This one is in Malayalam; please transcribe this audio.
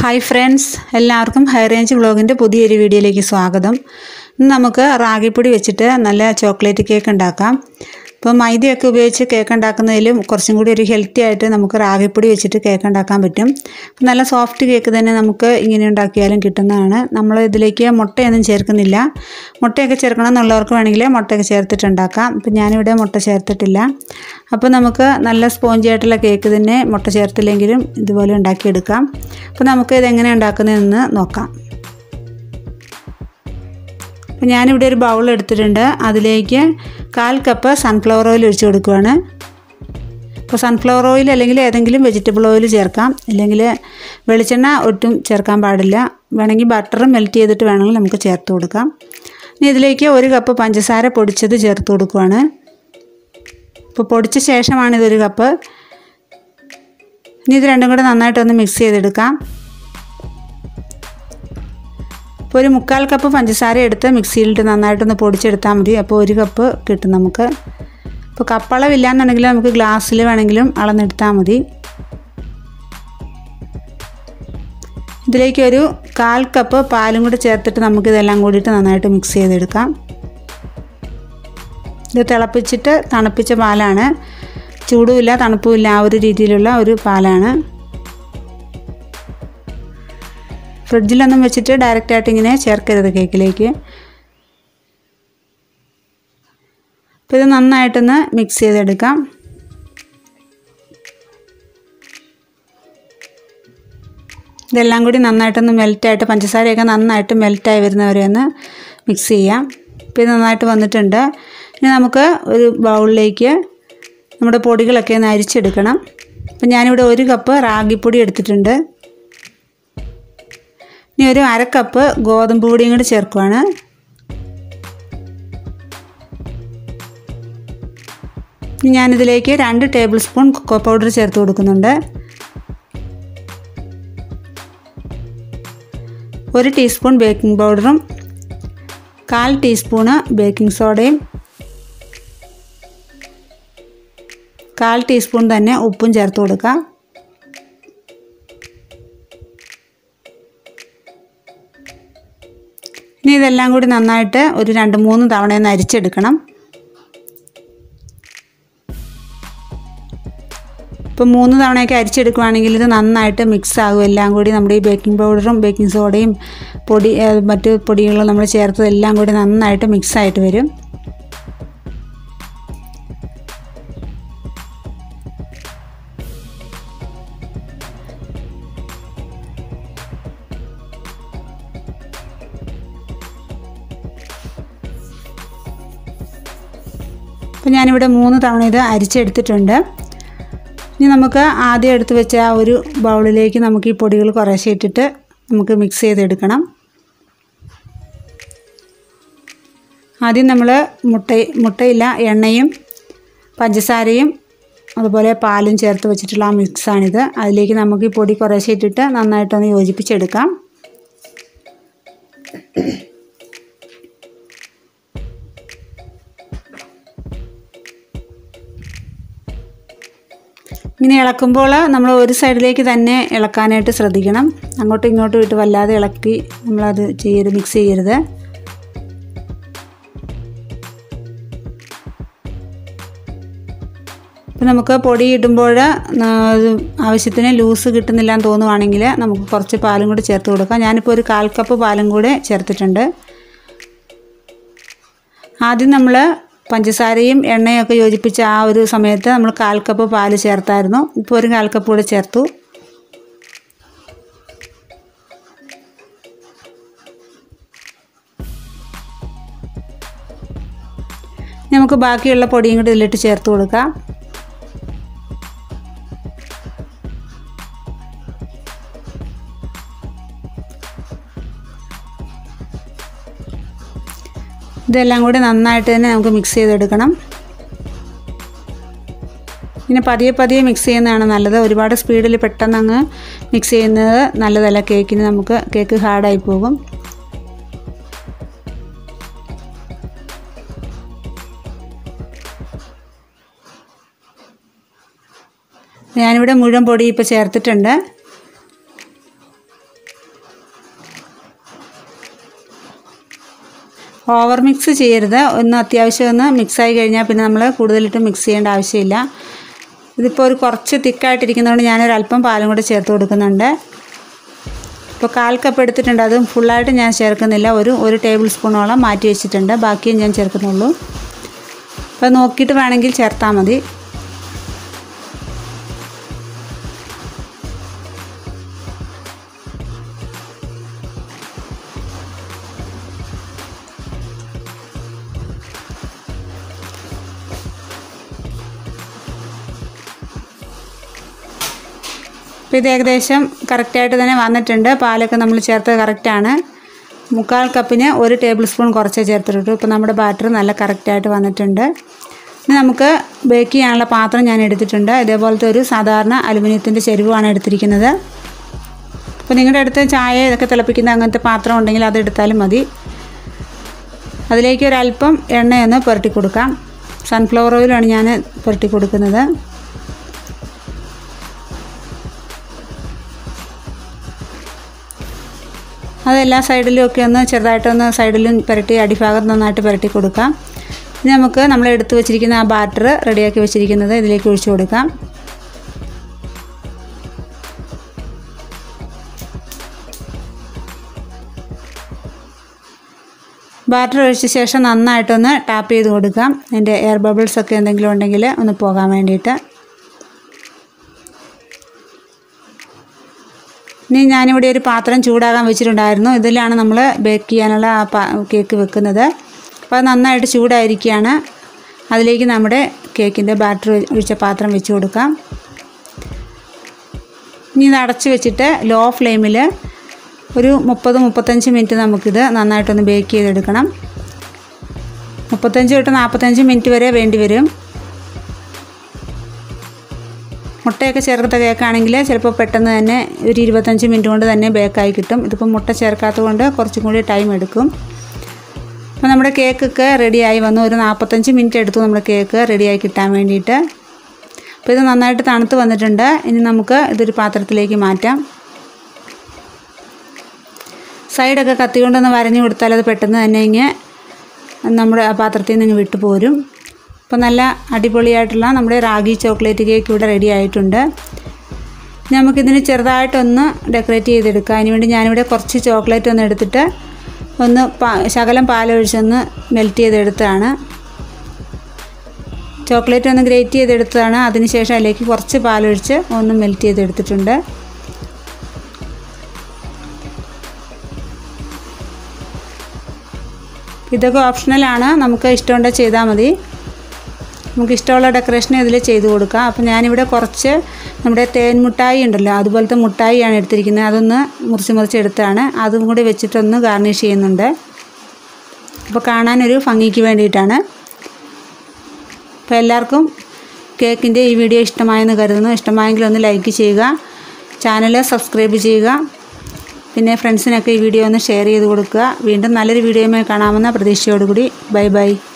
ഹായ് ഫ്രണ്ട്സ് എല്ലാവർക്കും ഹൈ റേഞ്ച് വ്ളോഗിൻ്റെ പുതിയൊരു വീഡിയോയിലേക്ക് സ്വാഗതം ഇന്ന് നമുക്ക് റാഗിപ്പൊടി വെച്ചിട്ട് നല്ല ചോക്ലേറ്റ് കേക്ക് ഉണ്ടാക്കാം ഇപ്പോൾ മൈദയൊക്കെ ഉപയോഗിച്ച് കേക്ക് ഉണ്ടാക്കുന്നതിലും കുറച്ചും കൂടി ഒരു ഹെൽത്തി ആയിട്ട് നമുക്ക് റാഗിപ്പൊടി വെച്ചിട്ട് കേക്ക് ഉണ്ടാക്കാൻ പറ്റും നല്ല സോഫ്റ്റ് കേക്ക് തന്നെ നമുക്ക് ഇങ്ങനെ ഉണ്ടാക്കിയാലും കിട്ടുന്നതാണ് നമ്മൾ ഇതിലേക്ക് മുട്ടയൊന്നും ചേർക്കുന്നില്ല മുട്ടയൊക്കെ ചേർക്കണം എന്നുള്ളവർക്ക് വേണമെങ്കിൽ മുട്ടയൊക്കെ ചേർത്തിട്ട് ഉണ്ടാക്കാം ഇപ്പം ഞാനിവിടെ മുട്ട ചേർത്തിട്ടില്ല അപ്പോൾ നമുക്ക് നല്ല സ്പോഞ്ചി ആയിട്ടുള്ള കേക്ക് തന്നെ മുട്ട ചേർത്തില്ലെങ്കിലും ഇതുപോലെ ഉണ്ടാക്കിയെടുക്കാം അപ്പോൾ നമുക്ക് ഇതെങ്ങനെ ഉണ്ടാക്കുന്നതെന്ന് നോക്കാം അപ്പോൾ ഞാനിവിടെ ഒരു ബൗൾ എടുത്തിട്ടുണ്ട് അതിലേക്ക് കാൽ കപ്പ് സൺഫ്ലവർ ഓയിൽ ഒഴിച്ച് കൊടുക്കുകയാണ് ഇപ്പോൾ സൺഫ്ലവർ ഓയിൽ അല്ലെങ്കിൽ ഏതെങ്കിലും വെജിറ്റബിൾ ഓയിൽ ചേർക്കാം അല്ലെങ്കിൽ വെളിച്ചെണ്ണ ഒട്ടും ചേർക്കാൻ പാടില്ല വേണമെങ്കിൽ ബട്ടർ മെൽറ്റ് ചെയ്തിട്ട് വേണമെങ്കിൽ നമുക്ക് ചേർത്ത് കൊടുക്കാം ഇനി ഇതിലേക്ക് ഒരു കപ്പ് പഞ്ചസാര പൊടിച്ചത് ചേർത്ത് കൊടുക്കുകയാണ് ഇപ്പോൾ പൊടിച്ച ശേഷമാണ് ഇതൊരു കപ്പ് ഇനി ഇത് രണ്ടും കൂടെ നന്നായിട്ടൊന്ന് മിക്സ് ചെയ്തെടുക്കാം ഇപ്പോൾ ഒരു മുക്കാൽ കപ്പ് പഞ്ചസാര എടുത്ത് മിക്സിയിലിട്ട് നന്നായിട്ടൊന്ന് പൊടിച്ചെടുത്താൽ മതി അപ്പോൾ ഒരു കപ്പ് കിട്ടും നമുക്ക് ഇപ്പോൾ കപ്പളവില്ല എന്നുണ്ടെങ്കിൽ നമുക്ക് ഗ്ലാസ്സിൽ വേണമെങ്കിലും അളന്നെടുത്താൽ മതി ഇതിലേക്ക് ഒരു കാൽ കപ്പ് പാലും കൂടി ചേർത്തിട്ട് നമുക്ക് ഇതെല്ലാം കൂടിയിട്ട് നന്നായിട്ട് മിക്സ് ചെയ്തെടുക്കാം ഇത് തിളപ്പിച്ചിട്ട് തണുപ്പിച്ച പാലാണ് ചൂടുമില്ല തണുപ്പുമില്ല ആ ഒരു രീതിയിലുള്ള ഒരു പാലാണ് ഫ്രിഡ്ജിലൊന്നും വെച്ചിട്ട് ഡയറക്റ്റായിട്ട് ഇങ്ങനെ ചേർക്കരുത് കേക്കിലേക്ക് അപ്പോൾ ഇത് നന്നായിട്ടൊന്ന് മിക്സ് ചെയ്തെടുക്കാം ഇതെല്ലാം കൂടി നന്നായിട്ടൊന്ന് മെൽറ്റായിട്ട് പഞ്ചസാരയൊക്കെ നന്നായിട്ട് മെൽറ്റായി വരുന്നവരെ ഒന്ന് മിക്സ് ചെയ്യാം ഇപ്പോൾ ഇത് നന്നായിട്ട് വന്നിട്ടുണ്ട് ഇനി നമുക്ക് ഒരു ബൗളിലേക്ക് നമ്മുടെ പൊടികളൊക്കെ ഒന്ന് അരിച്ചെടുക്കണം അപ്പം ഞാനിവിടെ ഒരു കപ്പ് റാഗിപ്പൊടി എടുത്തിട്ടുണ്ട് ഇനി ഒരു അര കപ്പ് ഗോതമ്പ് പൊടിയും കൂടി ചേർക്കുവാണ് ഇനി ഞാനിതിലേക്ക് രണ്ട് ടേബിൾ സ്പൂൺ കൊക്കോ പൗഡർ ചേർത്ത് കൊടുക്കുന്നുണ്ട് ഒരു ടീസ്പൂൺ ബേക്കിംഗ് പൗഡറും കാൽ ടീസ്പൂണ് ബേക്കിംഗ് സോഡയും കാൽ ടീസ്പൂൺ തന്നെ ഉപ്പും ചേർത്ത് കൊടുക്കാം ഇനി ഇതെല്ലാം കൂടി നന്നായിട്ട് ഒരു രണ്ട് മൂന്ന് തവണയൊന്ന് അരിച്ചെടുക്കണം ഇപ്പോൾ മൂന്ന് തവണയൊക്കെ അരിച്ചെടുക്കുവാണെങ്കിൽ ഇത് നന്നായിട്ട് മിക്സ് ആകും എല്ലാം കൂടി നമ്മുടെ ഈ ബേക്കിംഗ് പൗഡറും ബേക്കിംഗ് സോഡയും പൊടി മറ്റ് പൊടികളും നമ്മൾ ചേർത്തതെല്ലാം കൂടി നന്നായിട്ട് മിക്സ് ആയിട്ട് വരും അപ്പോൾ ഞാനിവിടെ മൂന്ന് തവണ ഇത് അരിച്ചെടുത്തിട്ടുണ്ട് ഇനി നമുക്ക് ആദ്യം എടുത്ത് വെച്ച ആ ഒരു ബൗളിലേക്ക് നമുക്ക് ഈ പൊടികൾ കുറേശ്ശെ ഇട്ടിട്ട് നമുക്ക് മിക്സ് ചെയ്തെടുക്കണം ആദ്യം നമ്മൾ മുട്ട മുട്ടയില്ല എണ്ണയും പഞ്ചസാരയും അതുപോലെ പാലും ചേർത്ത് വെച്ചിട്ടുള്ള ആ മിക്സാണിത് അതിലേക്ക് നമുക്ക് ഈ പൊടി കുറേശ്ശെ ഇട്ടിട്ട് നന്നായിട്ടൊന്ന് യോജിപ്പിച്ചെടുക്കാം ഇങ്ങനെ ഇളക്കുമ്പോൾ നമ്മൾ ഒരു സൈഡിലേക്ക് തന്നെ ഇളക്കാനായിട്ട് ശ്രദ്ധിക്കണം അങ്ങോട്ടും ഇങ്ങോട്ടും ഇട്ട് വല്ലാതെ ഇളക്കി നമ്മളത് ചെയ്യരുത് മിക്സ് ചെയ്യരുത് ഇപ്പം നമുക്ക് പൊടി ഇടുമ്പോൾ ആവശ്യത്തിന് ലൂസ് കിട്ടുന്നില്ല എന്ന് തോന്നുവാണെങ്കിൽ നമുക്ക് കുറച്ച് പാലും കൂടി ചേർത്ത് കൊടുക്കാം ഞാനിപ്പോൾ ഒരു കാൽ കപ്പ് പാലും കൂടെ ചേർത്തിട്ടുണ്ട് ആദ്യം നമ്മൾ പഞ്ചസാരയും എണ്ണയൊക്കെ യോജിപ്പിച്ച ആ ഒരു സമയത്ത് നമ്മൾ കാൽ കപ്പ് പാല് ചേർത്തായിരുന്നു ഇപ്പോൾ ഒരു കാൽ കപ്പ് കൂടെ ചേർത്തു നമുക്ക് ബാക്കിയുള്ള പൊടിയും കൂടി ഇതിലിട്ട് ചേർത്ത് കൊടുക്കാം ഇതെല്ലാം കൂടി നന്നായിട്ട് തന്നെ നമുക്ക് മിക്സ് ചെയ്തെടുക്കണം പിന്നെ പതിയെ പതിയെ മിക്സ് ചെയ്യുന്നതാണ് നല്ലത് ഒരുപാട് സ്പീഡിൽ പെട്ടെന്ന് അങ്ങ് മിക്സ് ചെയ്യുന്നത് നല്ലതല്ല കേക്കിന് നമുക്ക് കേക്ക് ഹാർഡായി പോകും ഞാനിവിടെ മുഴുവൻ പൊടി ഇപ്പോൾ ചേർത്തിട്ടുണ്ട് ഓവർ മിക്സ് ചെയ്യരുത് ഒന്ന് അത്യാവശ്യം ഒന്ന് മിക്സായി കഴിഞ്ഞാൽ പിന്നെ നമ്മൾ കൂടുതലിട്ട് മിക്സ് ചെയ്യേണ്ട ആവശ്യമില്ല ഇതിപ്പോൾ ഒരു കുറച്ച് തിക്കായിട്ടിരിക്കുന്നതുകൊണ്ട് ഞാനൊരു അല്പം പാലും കൂടെ ചേർത്ത് കൊടുക്കുന്നുണ്ട് ഇപ്പോൾ കാൽ കപ്പ് എടുത്തിട്ടുണ്ട് അതും ഫുള്ളായിട്ട് ഞാൻ ചേർക്കുന്നില്ല ഒരു ഒരു ടേബിൾ സ്പൂണോളം മാറ്റി വെച്ചിട്ടുണ്ട് ബാക്കിയും ഞാൻ ചേർക്കുന്നുള്ളൂ അപ്പോൾ നോക്കിയിട്ട് വേണമെങ്കിൽ ചേർത്താൽ മതി അപ്പോൾ ഇത് ഏകദേശം കറക്റ്റായിട്ട് തന്നെ വന്നിട്ടുണ്ട് പാലൊക്കെ നമ്മൾ ചേർത്തത് കറക്റ്റാണ് മുക്കാൽ കപ്പിന് ഒരു ടേബിൾ സ്പൂൺ കുറച്ചേ ചേർത്തിട്ടുള്ളൂ ഇപ്പോൾ നമ്മുടെ ബാറ്റർ നല്ല കറക്റ്റായിട്ട് വന്നിട്ടുണ്ട് ഇനി നമുക്ക് ബേക്ക് ചെയ്യാനുള്ള പാത്രം ഞാൻ എടുത്തിട്ടുണ്ട് ഇതേപോലത്തെ ഒരു സാധാരണ അലുമിനിയത്തിൻ്റെ ചെരുവാണ് എടുത്തിരിക്കുന്നത് അപ്പോൾ നിങ്ങളുടെ അടുത്ത് ചായ ഇതൊക്കെ തിളപ്പിക്കുന്ന അങ്ങനത്തെ പാത്രം ഉണ്ടെങ്കിൽ അത് എടുത്താലും മതി അതിലേക്ക് ഒരല്പം എണ്ണയൊന്ന് പുരട്ടി കൊടുക്കാം സൺഫ്ലവർ ഓയിലാണ് ഞാൻ പുരട്ടി കൊടുക്കുന്നത് അത് എല്ലാ സൈഡിലും ഒക്കെ ഒന്ന് ചെറുതായിട്ടൊന്ന് സൈഡിലും പുരട്ടി അടിഭാഗത്ത് നന്നായിട്ട് പുരട്ടി കൊടുക്കാം ഇനി നമുക്ക് നമ്മൾ എടുത്തു വെച്ചിരിക്കുന്ന ആ ബാറ്റർ റെഡിയാക്കി വെച്ചിരിക്കുന്നത് ഇതിലേക്ക് ഒഴിച്ചു കൊടുക്കാം ബാറ്റർ ഒഴിച്ച ശേഷം നന്നായിട്ടൊന്ന് ടാപ്പ് ചെയ്ത് കൊടുക്കാം അതിൻ്റെ എയർ ബബിൾസ് ഒക്കെ എന്തെങ്കിലും ഉണ്ടെങ്കിൽ ഒന്ന് പോകാൻ വേണ്ടിയിട്ട് ഇനി ഞാനിവിടെ ഒരു പാത്രം ചൂടാകാൻ വെച്ചിട്ടുണ്ടായിരുന്നു ഇതിലാണ് നമ്മൾ ബേക്ക് ചെയ്യാനുള്ള ആ പാ കേക്ക് വെക്കുന്നത് അപ്പോൾ അത് നന്നായിട്ട് ചൂടായിരിക്കുകയാണ് അതിലേക്ക് നമ്മുടെ കേക്കിൻ്റെ ബാറ്റർ ഒഴിച്ച പാത്രം വെച്ച് കൊടുക്കാം ഇനി ഇത് അടച്ച് വെച്ചിട്ട് ലോ ഫ്ലെയിമിൽ ഒരു മുപ്പത് മുപ്പത്തഞ്ച് മിനിറ്റ് നമുക്കിത് നന്നായിട്ടൊന്ന് ബേക്ക് ചെയ്തെടുക്കണം മുപ്പത്തഞ്ച് തൊട്ട് നാൽപ്പത്തഞ്ച് മിനിറ്റ് വരെ വേണ്ടി വരും മുട്ടയൊക്കെ ചേർത്ത കേക്കാണെങ്കിൽ ചിലപ്പോൾ പെട്ടെന്ന് തന്നെ ഒരു ഇരുപത്തഞ്ച് മിനിറ്റ് കൊണ്ട് തന്നെ ബേക്കായി കിട്ടും ഇതിപ്പോൾ മുട്ട ചേർക്കാത്തത് കൊണ്ട് കുറച്ചും കൂടി ടൈം എടുക്കും അപ്പോൾ നമ്മുടെ കേക്കൊക്കെ റെഡിയായി വന്നു ഒരു നാൽപ്പത്തഞ്ച് മിനിറ്റ് എടുത്തു നമ്മുടെ കേക്ക് റെഡിയായി കിട്ടാൻ വേണ്ടിയിട്ട് അപ്പോൾ ഇത് നന്നായിട്ട് തണുത്ത് വന്നിട്ടുണ്ട് ഇനി നമുക്ക് ഇതൊരു പാത്രത്തിലേക്ക് മാറ്റാം സൈഡൊക്കെ കത്തി കൊണ്ടൊന്ന് വരഞ്ഞു കൊടുത്താൽ അത് പെട്ടെന്ന് തന്നെ ഇങ്ങ് നമ്മുടെ ആ പാത്രത്തിൽ നിന്ന് വിട്ടു പോരും അപ്പോൾ നല്ല അടിപൊളിയായിട്ടുള്ള നമ്മുടെ റാഗി ചോക്ലേറ്റ് കേക്ക് ഇവിടെ റെഡി ആയിട്ടുണ്ട് നമുക്കിതിന് ചെറുതായിട്ടൊന്ന് ഡെക്കറേറ്റ് ചെയ്തെടുക്കാം അതിനുവേണ്ടി ഞാനിവിടെ കുറച്ച് ചോക്ലേറ്റ് ഒന്ന് എടുത്തിട്ട് ഒന്ന് പാ ശകലം പാലൊഴിച്ചൊന്ന് മെൽറ്റ് ചെയ്തെടുത്തതാണ് ചോക്ലേറ്റ് ഒന്ന് ഗ്രേറ്റ് ചെയ്തെടുത്തതാണ് അതിനുശേഷം അതിലേക്ക് കുറച്ച് പാലൊഴിച്ച് ഒന്ന് മെൽറ്റ് ചെയ്തെടുത്തിട്ടുണ്ട് ഇതൊക്കെ ഓപ്ഷണലാണ് നമുക്ക് ഇഷ്ടമുണ്ടെങ്കിൽ ചെയ്താൽ മതി നമുക്ക് ഇഷ്ടമുള്ള ഡെക്കറേഷൻ ഇതിൽ ചെയ്ത് കൊടുക്കാം അപ്പോൾ ഞാനിവിടെ കുറച്ച് നമ്മുടെ തേൻ മുട്ടായി ഉണ്ടല്ലോ അതുപോലത്തെ മുട്ടായിയാണ് എടുത്തിരിക്കുന്നത് അതൊന്ന് മുറിച്ച് മുറിച്ച് എടുത്താണ് അതും കൂടി വെച്ചിട്ടൊന്ന് ഗാർണിഷ് ചെയ്യുന്നുണ്ട് അപ്പോൾ കാണാനൊരു ഭംഗിക്ക് വേണ്ടിയിട്ടാണ് അപ്പോൾ എല്ലാവർക്കും കേക്കിൻ്റെ ഈ വീഡിയോ ഇഷ്ടമായെന്ന് കരുതുന്നു ഇഷ്ടമായെങ്കിൽ ഒന്ന് ലൈക്ക് ചെയ്യുക ചാനൽ സബ്സ്ക്രൈബ് ചെയ്യുക പിന്നെ ഫ്രണ്ട്സിനൊക്കെ ഈ വീഡിയോ ഒന്ന് ഷെയർ ചെയ്ത് കൊടുക്കുക വീണ്ടും നല്ലൊരു വീഡിയോയുമായി കാണാമെന്ന പ്രതീക്ഷയോടുകൂടി ബൈ ബൈ